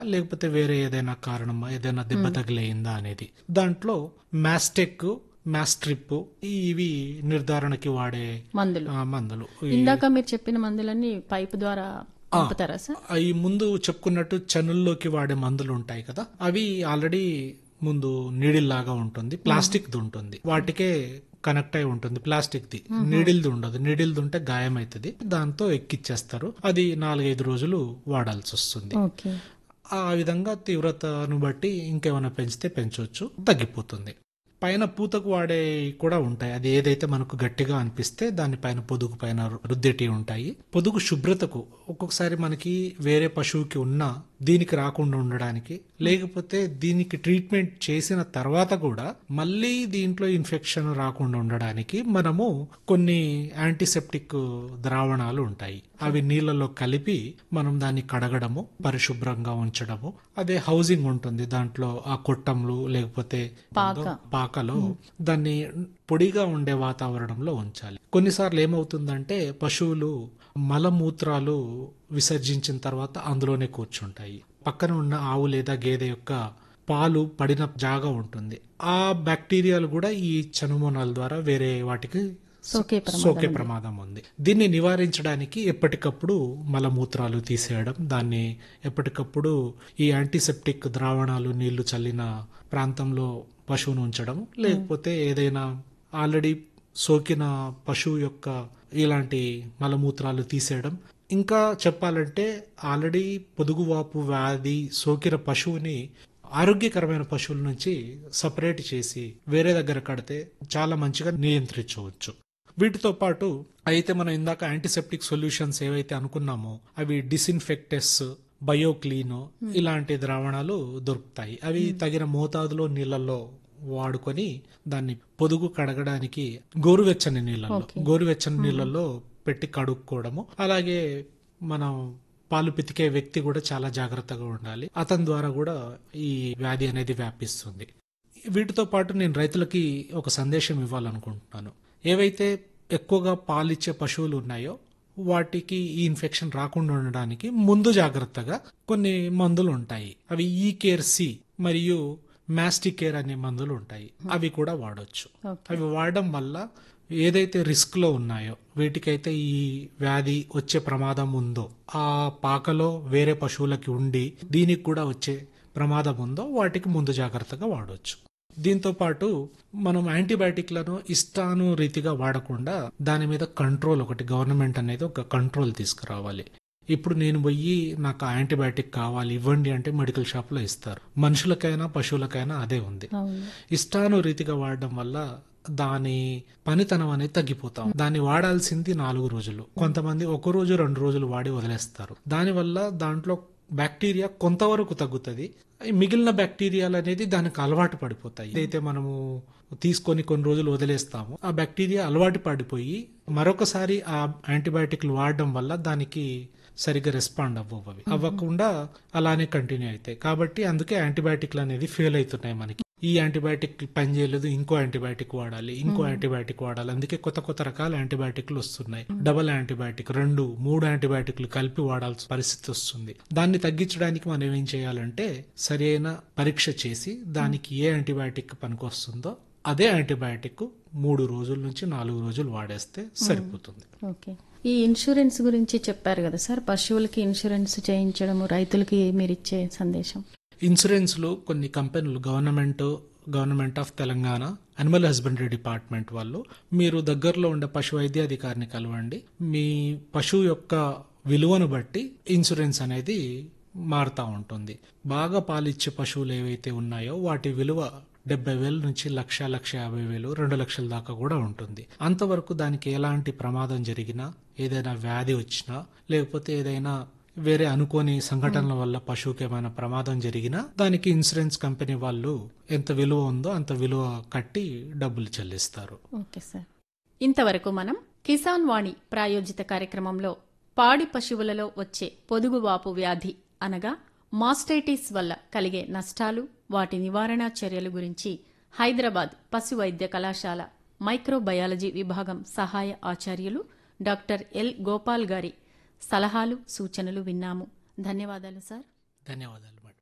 లేకపోతే వేరే ఏదైనా కారణమా ఏదైనా దెబ్బ తగిలేయిందా అనేది దాంట్లో మాస్టెక్ మాస్ట్రిప్ ఇవి నిర్ధారణకి వాడే మందులు ఆ, మందులు ఈ- ఇందాక మీరు చెప్పిన మందులన్నీ పైపు ద్వారా పంపుతారా సార్ ఈ ముందు చెప్పుకున్నట్టు చనుల్లోకి వాడే మందులు ఉంటాయి కదా అవి ఆల్రెడీ ముందు నీడిల్ లాగా ఉంటుంది ప్లాస్టిక్ ది ఉంటుంది వాటికే కనెక్ట్ అయి ఉంటుంది ప్లాస్టిక్ ది నీడిల్ది ఉండదు నీడిల్ది ఉంటే గాయం అవుతుంది దాంతో ఎక్కిచ్చేస్తారు అది నాలుగైదు రోజులు వాడాల్సి వస్తుంది ఓకే ఆ విధంగా తీవ్రతను బట్టి ఇంకేమైనా పెంచితే పెంచవచ్చు తగ్గిపోతుంది పైన పూతకు వాడే కూడా ఉంటాయి అది ఏదైతే మనకు గట్టిగా అనిపిస్తే దానిపైన పొదుగు పైన రుద్దేటి ఉంటాయి పొదుగు శుభ్రతకు ఒక్కొక్కసారి మనకి వేరే పశువుకి ఉన్న దీనికి రాకుండా ఉండడానికి లేకపోతే దీనికి ట్రీట్మెంట్ చేసిన తర్వాత కూడా మళ్ళీ దీంట్లో ఇన్ఫెక్షన్ రాకుండా ఉండడానికి మనము కొన్ని యాంటీసెప్టిక్ ద్రావణాలు ఉంటాయి అవి నీళ్ళలో కలిపి మనం దాన్ని కడగడము పరిశుభ్రంగా ఉంచడము అదే హౌసింగ్ ఉంటుంది దాంట్లో ఆ కొట్టంలు లేకపోతే పాక. పాకలో దాన్ని పొడిగా ఉండే వాతావరణంలో ఉంచాలి కొన్నిసార్లు ఏమవుతుందంటే పశువులు మలమూత్రాలు విసర్జించిన తర్వాత అందులోనే కూర్చుంటాయి పక్కన ఉన్న ఆవు లేదా గేదె యొక్క పాలు పడిన జాగా ఉంటుంది ఆ బ్యాక్టీరియాలు కూడా ఈ చనుమోనాల ద్వారా వేరే వాటికి సోకే ప్రమాదం సోకే ప్రమాదం ఉంది దీన్ని నివారించడానికి ఎప్పటికప్పుడు మలమూత్రాలు తీసేయడం దాన్ని ఎప్పటికప్పుడు ఈ యాంటీసెప్టిక్ ద్రావణాలు నీళ్లు చల్లిన ప్రాంతంలో పశువును ఉంచడం లేకపోతే ఏదైనా ఆల్రెడీ సోకిన పశువు యొక్క ఇలాంటి మలమూత్రాలు తీసేయడం ఇంకా చెప్పాలంటే ఆల్రెడీ పొదుగువాపు వ్యాధి సోకిన పశువుని ఆరోగ్యకరమైన పశువుల నుంచి సపరేట్ చేసి వేరే దగ్గర కడితే చాలా మంచిగా నియంత్రించవచ్చు వీటితో పాటు అయితే మనం ఇందాక యాంటీసెప్టిక్ సొల్యూషన్స్ ఏవైతే అనుకున్నామో అవి డిస్ఇన్ఫెక్టెస్ బయోక్లీన్ ఇలాంటి ద్రావణాలు దొరుకుతాయి అవి తగిన మోతాదులో నీళ్ళల్లో వాడుకొని దాన్ని పొదుగు కడగడానికి గోరువెచ్చని నీళ్ళల్లో గోరువెచ్చని నీళ్ళల్లో పెట్టి కడుక్కోవడము అలాగే మనం పాలు పితికే వ్యక్తి కూడా చాలా జాగ్రత్తగా ఉండాలి అతని ద్వారా కూడా ఈ వ్యాధి అనేది వ్యాపిస్తుంది వీటితో పాటు నేను రైతులకి ఒక సందేశం ఇవ్వాలనుకుంటున్నాను ఏవైతే ఎక్కువగా పాలిచ్చే పశువులు ఉన్నాయో వాటికి ఈ ఇన్ఫెక్షన్ రాకుండా ఉండడానికి ముందు జాగ్రత్తగా కొన్ని మందులు ఉంటాయి అవి ఈ కేర్ సి మరియు మాస్టికేర్ అనే మందులు ఉంటాయి అవి కూడా వాడొచ్చు ఓకే అవి వాడడం వల్ల ఏదైతే రిస్క్ లో ఉన్నాయో వీటికైతే ఈ వ్యాధి వచ్చే ప్రమాదం ఉందో ఆ పాకలో వేరే పశువులకి ఉండి దీనికి కూడా వచ్చే ప్రమాదం ఉందో వాటికి ముందు జాగ్రత్తగా వాడవచ్చు దీంతో పాటు మనం యాంటీబయాటిక్లను ఇష్టాను రీతిగా వాడకుండా దాని మీద కంట్రోల్ ఒకటి గవర్నమెంట్ అనేది ఒక కంట్రోల్ తీసుకురావాలి ఇప్పుడు నేను పోయి నాకు ఆ యాంటీబయాటిక్ కావాలి ఇవ్వండి అంటే మెడికల్ షాప్ లో ఇస్తారు మనుషులకైనా పశువులకైనా అదే ఉంది అవును ఇష్టాను రీతిగా వాడడం వల్ల దాని పనితనం అనేది తగ్గిపోతాం దాన్ని వాడాల్సింది నాలుగు రోజులు కొంతమంది ఒక రోజు రెండు రోజులు వాడి వదిలేస్తారు దానివల్ల దాంట్లో బ్యాక్టీరియా కొంతవరకు తగ్గుతుంది మిగిలిన బ్యాక్టీరియాలు అనేది దానికి అలవాటు పడిపోతాయి ఏదైతే మనము తీసుకొని కొన్ని రోజులు వదిలేస్తామో ఆ బ్యాక్టీరియా అలవాటు పడిపోయి మరొకసారి ఆ యాంటీబయాటిక్లు వాడడం వల్ల దానికి సరిగ్గా రెస్పాండ్ అవ్వవు అవి అవ్వకుండా అలానే కంటిన్యూ అవుతాయి కాబట్టి అందుకే యాంటీబయాటిక్లు అనేది ఫెయిల్ అవుతున్నాయి మనకి ఈ యాంటీబయాటిక్ పనిచేయలేదు ఇంకో యాంటీబయాటిక్ వాడాలి ఇంకో యాంటీబయాటిక్ వాడాలి అందుకే కొత్త కొత్త రకాల యాంటీబయాటిక్లు వస్తున్నాయి డబల్ యాంటీబయాటిక్ రెండు మూడు యాంటీబయాటిక్లు కలిపి వాడాల్సిన పరిస్థితి వస్తుంది దాన్ని తగ్గించడానికి మనం ఏం చేయాలంటే సరైన పరీక్ష చేసి దానికి ఏ యాంటీబయాటిక్ పనికొస్తుందో అదే యాంటీబయాటిక్ మూడు రోజుల నుంచి నాలుగు రోజులు వాడేస్తే సరిపోతుంది ఓకే ఈ ఇన్సూరెన్స్ గురించి చెప్పారు కదా సార్ పశువులకి ఇన్సూరెన్స్ చేయించడము రైతులకి మీరు ఇచ్చే సందేశం ఇన్సూరెన్స్లు కొన్ని కంపెనీలు government government of Telangana animal husbandry department వాళ్ళు మీరు దగ్గరలో ఉండే పశు వైద్య అధికారిని కలవండి మీ పశువు యొక్క విలువను బట్టి ఇన్సూరెన్స్ అనేది మారుతూ ఉంటుంది బాగా పాలిచ్చే పశువులు ఏవైతే ఉన్నాయో వాటి విలువ డెబ్బై వేల నుంచి లక్ష లక్ష యాభై వేలు రెండు లక్షల దాకా కూడా ఉంటుంది అంతవరకు దానికి ఎలాంటి ప్రమాదం జరిగినా ఏదైనా వ్యాధి వచ్చినా లేకపోతే ఏదైనా వేరే అనుకోని సంఘటనల వల్ల పశువుకి ఏమైనా ప్రమాదం జరిగినా దానికి ఇన్సూరెన్స్ కంపెనీ వాళ్ళు ఎంత విలువ ఉందో అంత విలువ కట్టి డబ్బులు చెల్లిస్తారు ఓకే సార్ ఇంతవరకు మనం కిసాన్ వాణి ప్రాయోజిత కార్యక్రమంలో పాడి పశువులలో వచ్చే పొదుగువాపు వ్యాధి అనగా మాస్టైటిస్ వల్ల కలిగే నష్టాలు వాటి నివారణ చర్యల గురించి హైదరాబాద్ పశు వైద్య కళాశాల మైక్రోబయాలజీ విభాగం సహాయ ఆచార్యులు డాక్టర్ ఎల్ గోపాల్ గారి సలహాలు సూచనలు విన్నాము ధన్యవాదాలు సార్ ధన్యవాదాలు మేడం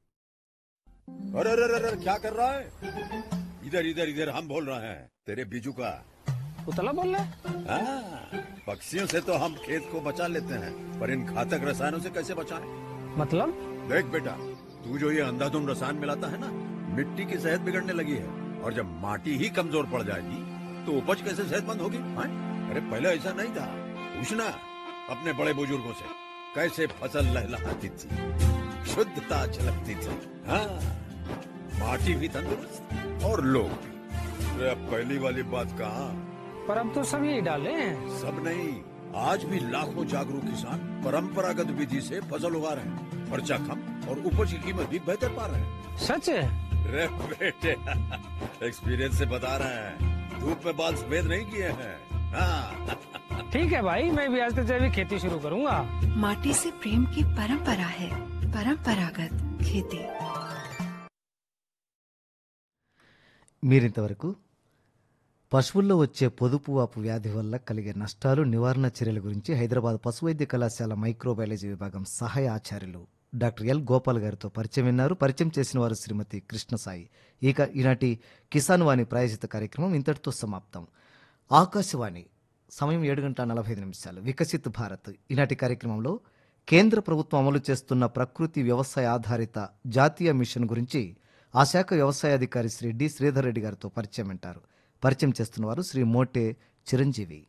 अरे अरे अरे अरे, क्या कर रहा है इधर इधर इधर हम बोल रहे हैं तेरे बीजू का उतला बोल रहा है हाँ, पक्षियों से तो हम खेत को बचा लेते हैं पर इन घातक रसायनों से कैसे बचाएं? मतलब देख बेटा तू जो ये अंधाधुंध रसायन मिलाता है ना मिट्टी की सेहत बिगड़ने लगी है और जब माटी ही कमजोर पड़ जाएगी तो उपज कैसे सेहतमंद होगी हाँ? अरे पहले ऐसा नहीं था पूछना अपने बड़े बुजुर्गों से कैसे फसल लहलहाती थी शुद्धता झलकती थी हाँ माटी भी तंदुरुस्त और लोग भी अरे अब पहली वाली बात कहा पर अब तो सब यही डाले हैं सब नहीं आज भी लाखों जागरूक किसान परंपरागत विधि से फसल उगा रहे हैं खर्चा कम और उपज की कीमत भी बेहतर पा रहे हैं सच है रे बेटे एक्सपीरियंस से बता रहे हैं धूप में बाल सफेद नहीं किए हैं हाँ ठीक है भाई मैं भी आज से जैविक खेती शुरू करूंगा माटी से प्रेम की परंपरा है परंपरागत खेती మీరింతవరకు పశువుల్లో వచ్చే పొదుపు వాపు వ్యాధి వల్ల కలిగే నష్టాలు నివారణ చర్యల గురించి హైదరాబాద్ పశు వైద్య కళాశాల మైక్రోబయాలజీ విభాగం సహాయ ఆచార్యులు డాక్టర్ ఎల్ గోపాల్ గారితో పరిచయం విన్నారు పరిచయం చేసిన వారు శ్రీమతి కృష్ణసాయి ఇక ఈనాటి కిసాన్ వాణి ప్రాయోజిత కార్యక్రమం ఇంతటితో సమాప్తం ఆకాశవాణి సమయం ఏడు గంటల నలభై ఐదు నిమిషాలు వికసిత్ భారత్ ఈనాటి కార్యక్రమంలో కేంద్ర ప్రభుత్వం అమలు చేస్తున్న ప్రకృతి వ్యవసాయ ఆధారిత జాతీయ మిషన్ గురించి ఆ శాఖ వ్యవసాయ అధికారి శ్రీ డి శ్రీధర్ రెడ్డి గారితో పరిచయం వింటారు పరిచయం చేస్తున్నవారు శ్రీ మోటే చిరంజీవి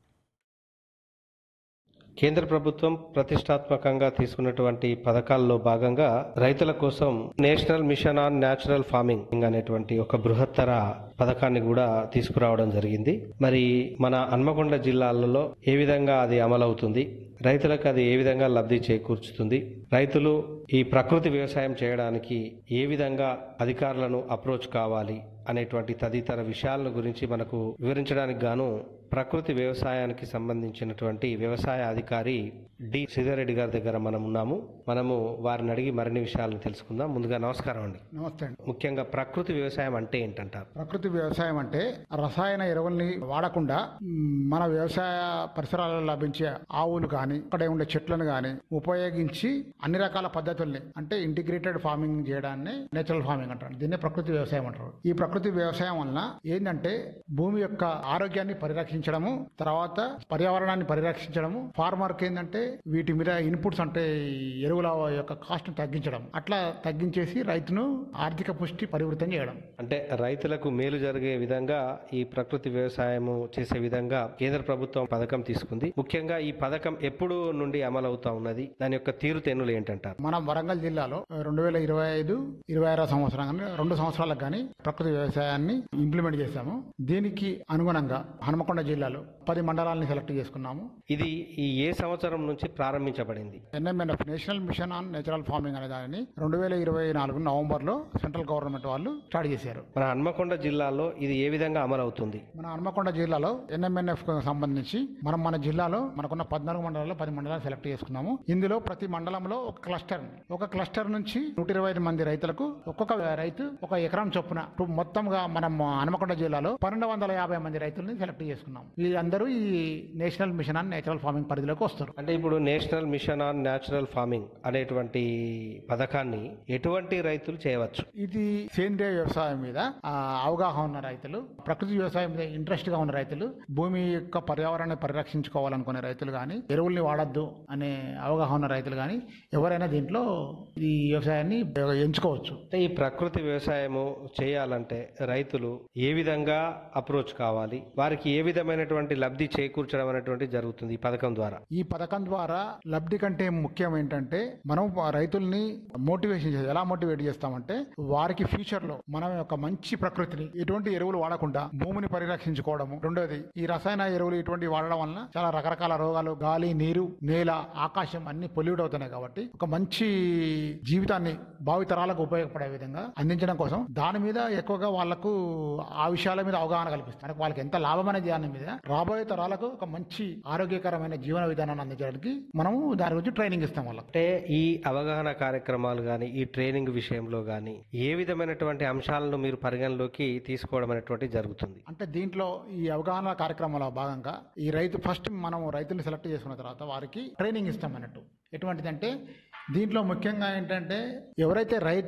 కేంద్ర ప్రభుత్వం ప్రతిష్టాత్మకంగా తీసుకున్నటువంటి పథకాల్లో భాగంగా రైతుల కోసం national mission on natural farming అనేటువంటి ఒక బృహత్తర పథకాన్ని కూడా తీసుకురావడం జరిగింది మరి మన హన్మకొండ జిల్లాలలో ఏ విధంగా అది అమలవుతుంది రైతులకు అది ఏ విధంగా లబ్ధి చేకూర్చుతుంది రైతులు ఈ ప్రకృతి వ్యవసాయం చేయడానికి ఏ విధంగా అధికారులను అప్రోచ్ కావాలి అనేటువంటి తదితర విషయాల గురించి మనకు వివరించడానికి గాను ప్రకృతి వ్యవసాయానికి సంబంధించినటువంటి వ్యవసాయ అధికారి డి శ్రీధర్రెడ్డి గారి దగ్గర మనం ఉన్నాము మనము వారిని అడిగి మరిన్ని విషయాలను తెలుసుకుందాం ముందుగా నమస్కారం అండి నమస్తే అండి ముఖ్యంగా ప్రకృతి వ్యవసాయం అంటే ఏంటంటారు ప్రకృతి వ్యవసాయం అంటే రసాయన ఎరువుల్ని వాడకుండా మ్, మన వ్యవసాయ పరిసరాలలో లభించే ఆవులు కానీ అక్కడే ఉండే చెట్లను కానీ ఉపయోగించి అన్ని రకాల పద్ధతుల్ని అంటే ఇంటిగ్రేటెడ్ ఫార్మింగ్ చేయడాన్ని నేచురల్ ఫార్మింగ్ అంటారు దీన్నే ప్రకృతి వ్యవసాయం అంటారు ఈ ప్రకృతి వ్యవసాయం వలన ఏంటంటే భూమి యొక్క ఆరోగ్యాన్ని పరిరక్షించడము తర్వాత పర్యావరణాన్ని పరిరక్షించడము ఫార్మర్ కి ఏంటంటే వీటి మీద ఇన్పుట్స్ అంటే ఈ ఎరువుల యొక్క కాస్ట్ తగ్గించడం అట్లా తగ్గించేసి రైతును ఆర్థిక పుష్టి పరివృతం చేయడం అంటే రైతులకు మేలు జరిగే విధంగా ఈ ప్రకృతి వ్యవసాయము చేసే విధంగా కేంద్ర ప్రభుత్వం పథకం తీసుకుంది ముఖ్యంగా ఈ పథకం ఎప్పుడు నుండి అమలవుతా ఉన్నది దాని యొక్క తీరుతెన్నులు ఏంటంటారు మన వరంగల్ జిల్లాలో రెండు వేల ఇరవై ఐదు ఇరవై ఆరో సంవత్సరం కానీ రెండు సంవత్సరాలకు కానీ ప్రకృతి వ్యవసాయాన్ని ఇంప్లిమెంట్ చేశాము దీనికి అనుగుణంగా హనుమకొండ జిల్లాలో పది మండలాలని సెలెక్ట్ చేసుకున్నాము ఇది ఈ ఏ సంవత్సరం నుంచి ప్రారంభించబడింది NMNF national mission on natural farming అనే దానిని రెండు వేల ఇరవై నాలుగు నవంబర్ లో సెంట్రల్ గవర్నమెంట్ వాళ్ళు స్టార్ట్ చేశారు మన హన్మకొండ జిల్లాలో ఇది ఏ విధంగా అమలవుతుంది మన హనుమకొండ జిల్లాలో ఎన్ఎంఎన్ఎఫ్ కు సంబంధించి మనం మన జిల్లాలో మనకున్న పద్నాలుగు మండలాల్లో పది మండలాలు సెలెక్ట్ చేసుకున్నాము ఇందులో ప్రతి మండలంలో ఒక క్లస్టర్ ఒక క్లస్టర్ నుంచి నూట ఇరవై ఐదు మంది రైతులకు ఒక్కొక్క రైతు ఒక ఎకరం చొప్పున మొత్తంగా మనం హనుమకొండ జిల్లాలో పన్నెండు వందల యాభై మంది రైతుల్ని సెలెక్ట్ చేసుకున్నాం వీళ్ళందరూ ఈ national mission on natural farming పరిధిలోకి వస్తారు అంటే ఇప్పుడు national mission on natural farming అనేటువంటి పథకాన్ని ఎటువంటి రైతులు చేయవచ్చు ఇది సేంద్రియ వ్యవసాయం మీద ఆ, అవగాహన ఉన్న రైతులు ప్రకృతి వ్యవసాయం మీద ఇంట్రెస్ట్ గా ఉన్న రైతులు భూమి యొక్క పర్యావరణాన్ని పరిరక్షించుకోవాలనుకునే రైతులు కానీ ఎరువుల్ని వాడద్దు అనే అవగాహన ఉన్న రైతులు కానీ ఎవరైనా దీంట్లో ఈ వ్యవసాయాన్ని ఎంచుకోవచ్చు అంటే ఈ ప్రకృతి వ్యవసాయము చేయాలంటే రైతులు ఏ విధంగా అప్రోచ్ కావాలి వారికి ఏ విధమైనటువంటి లబ్ధి చేకూర్చడం అనేటువంటి జరుగుతుంది ఈ పథకం ద్వారా ఈ పథకం ద్వారా లబ్ధి కంటే ముఖ్యం ఏంటంటే మనం రైతుల్ని మోటివేషన్ చేయాలి ఎలా మోటివేట్ చేస్తామంటే వారికి ఫ్యూచర్ లో మనం యొక్క మంచి ప్రకృతిని ఎటువంటి ఎరువులు వాడకుండా భూమిని పరిరక్షించుకోవడము రెండోది ఈ రసాయన ఎరువులు ఇటువంటి వాడడం వలన చాలా రకరకాల రోగాలు గాలి నీరు నేల ఆకాశం అన్ని పొల్యూట్ అవుతున్నాయి కాబట్టి ఒక మంచి జీవితాన్ని భావితరాలకు ఉపయోగపడే విధంగా అందించడం కోసం దాని మీద ఎక్కువగా వాళ్ళకు ఆ విషయాల మీద అవగాహన కల్పిస్తారు మనకు వాళ్ళకి ఎంత లాభం అనే దాని మీద రాబోయే తరాలకు ఒక మంచి ఆరోగ్యకరమైన జీవన విధానాన్ని అందించడానికి మనము దాని గురించి ట్రైనింగ్ ఇస్తాం వాళ్ళకి అంటే ఈ అవగాహన కార్యక్రమాలు కానీ ఈ ట్రైనింగ్ విషయంలో కానీ ఏ విధమైనటువంటి అంశాలను మీరు పరిగణలోకి తీసుకోవడం అనేటువంటి జరుగుతుంది అంటే దీంట్లో ఈ అవగాహన కార్యక్రమాల భాగంగా ఈ రైతు ఫస్ట్ మనం రైతుల్ని సెలెక్ట్ చేసుకున్న తర్వాత వారికి ట్రైనింగ్ ఇస్తాం అన్నట్టు ఎటువంటిదంటే దీంట్లో ముఖ్యంగా ఏంటంటే ఎవరైతే రైతు